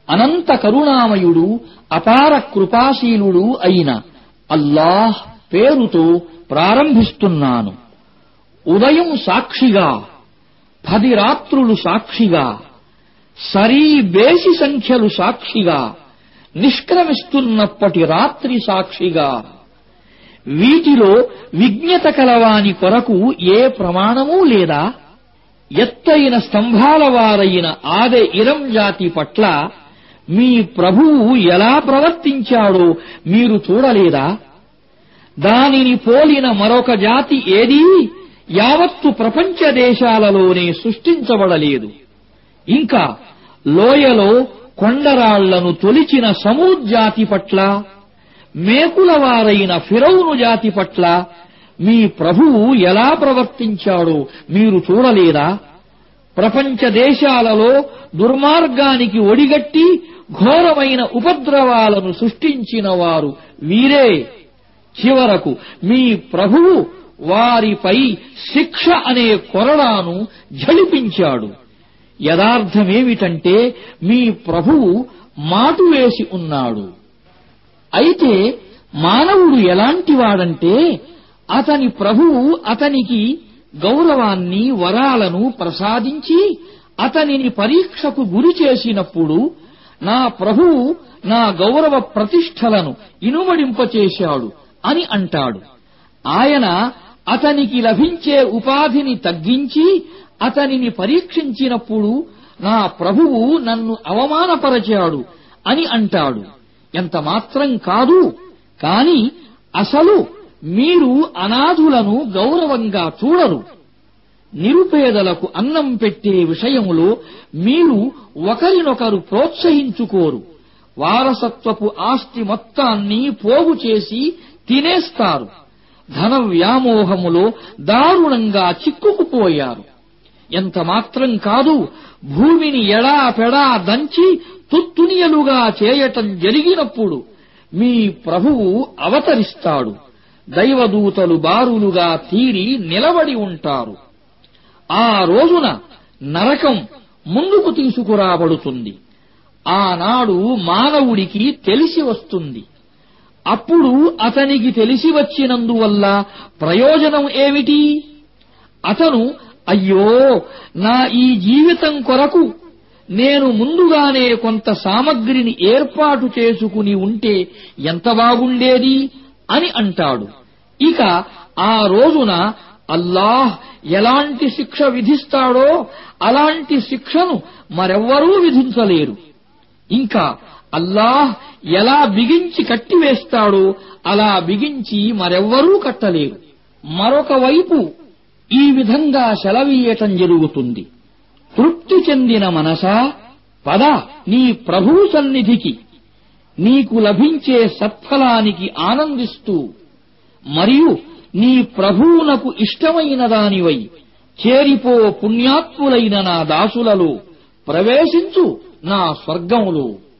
అనంత కరుణామయుడు అపార కృపాశీలుడు అయిన అల్లాహ్ పేరుతో ప్రారంభిస్తున్నాను ఉదయం సాక్షిగా పది రాత్రులు సాక్షిగా సరీ బేసి సంఖ్యలు సాక్షిగా నిష్క్రమిస్తున్నప్పటి రాత్రి సాక్షిగా వీటిలో విజ్ఞత కలవాని కొరకు ఏ ప్రమాణమూ లేదా ఎత్తైన స్తంభాల వారైన ఆదె ఇరం జాతి పట్ల మీ ప్రభువు ఎలా ప్రవర్తించాడో మీరు చూడలేదా దానిని పోలిన మరొక జాతి ఏదీ యావత్తు ప్రపంచ దేశాలలోనే సృష్టించబడలేదు ఇంకా లోయలో కొండరాళ్లను తొలిచిన సమూద్ జాతి పట్ల మేకుల వారైన ఫిరౌను జాతి పట్ల మీ ప్రభువు ఎలా ప్రవర్తించాడో మీరు చూడలేదా ప్రపంచ దేశాలలో దుర్మార్గానికి ఒడిగట్టి ఘోరమైన ఉపద్రవాలను సృష్టించిన వారు వీరే చివరకు మీ ప్రభువు వారిపై శిక్ష అనే కొరడాను ఝళిపించాడు యథార్థమేమిటంటే మీ ప్రభువు మాటు వేసి ఉన్నాడు అయితే మానవుడు ఎలాంటివాడంటే అతని ప్రభువు అతనికి గౌరవాన్ని వరాలను ప్రసాదించి అతనిని పరీక్షకు గురి చేసినప్పుడు నా ప్రభువు నా గౌరవ ప్రతిష్టలను ఇనుమడింపచేశాడు అని అంటాడు ఆయన అతనికి లభించే ఉపాధిని తగ్గించి అతనిని పరీక్షించినప్పుడు నా ప్రభువు నన్ను అవమానపరచాడు అని అంటాడు ఎంత మాత్రం కాదు కాని అసలు మీరు అనాథులను గౌరవంగా చూడరు నిరుపేదలకు అన్నం పెట్టే విషయంలో మీరు ఒకరినొకరు ప్రోత్సహించుకోరు వారసత్వపు ఆస్తి మొత్తాన్ని పోగు చేసి తినేస్తారు ధన వ్యామోహములో దారుణంగా చిక్కుకుపోయారు ఎంత మాత్రం కాదు భూమిని ఎడా పెడా దంచి తుత్తునియలుగా చేయటం జరిగినప్పుడు మీ ప్రభువు అవతరిస్తాడు దైవదూతలు బారులుగా తీరి నిలబడి ఉంటారు ఆ రోజున నరకం ముందుకు తీసుకురాబడుతుంది ఆనాడు మానవుడికి తెలిసి వస్తుంది అప్పుడు అతనికి తెలిసి వచ్చినందువల్ల ప్రయోజనం ఏమిటి అతను అయ్యో నా ఈ జీవితం కొరకు నేను ముందుగానే కొంత సామగ్రిని ఏర్పాటు చేసుకుని ఉంటే ఎంత బాగుండేది అని అంటాడు ఇక ఆ రోజున అల్లాహ్ ఎలాంటి శిక్ష విధిస్తాడో అలాంటి శిక్షను మరెవ్వరూ విధించలేరు ఇంకా అల్లాహ్ ఎలా బిగించి కట్టివేస్తాడో అలా బిగించి మరెవ్వరూ కట్టలేరు మరొక వైపు ఈ విధంగా సెలవీయటం జరుగుతుంది తృప్తి చెందిన మనసా పద నీ ప్రభువు సన్నిధికి నీకు లభించే సత్ఫలానికి ఆనందిస్తూ మరియు నీ ప్రభువునకు ఇష్టమైన దానివై చేరిపో పుణ్యాత్ములైన నా దాసులలో ప్రవేశించు నా స్వర్గములో